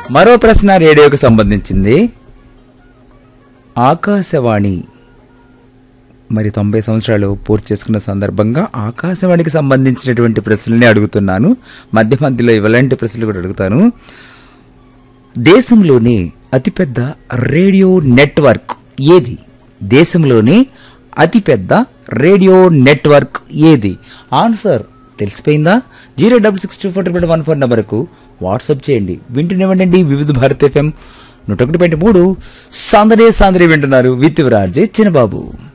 మరో ప్రశ్న రేడియోకి సంబంధించింది ఆకాశవాణి మరి తొంభై సంవత్సరాలు పూర్తి చేసుకున్న సందర్భంగా ఆకాశవాణికి సంబంధించినటువంటి ప్రశ్నల్ని అడుగుతున్నాను మధ్య మధ్యలో ఇలాంటి ప్రశ్నలు కూడా అడుగుతాను దేశంలోని అతిపెద్ద రేడియో నెట్వర్క్ ఏది దేశంలోని అతిపెద్ద రేడియో నెట్వర్క్ ఏది ఆన్సర్ తెలిసిపోయిందా zero double six two four triple one four నెంబర్కు వాట్సాప్ చేయండి వింటూనేవ్వండి వివిధ భారత్ ఎఫ్ఎం నూట ఒకటి పాయింట్ మూడు సాందరే సాందరే వింటున్నారు విత్ విరాజే చిన్నబాబు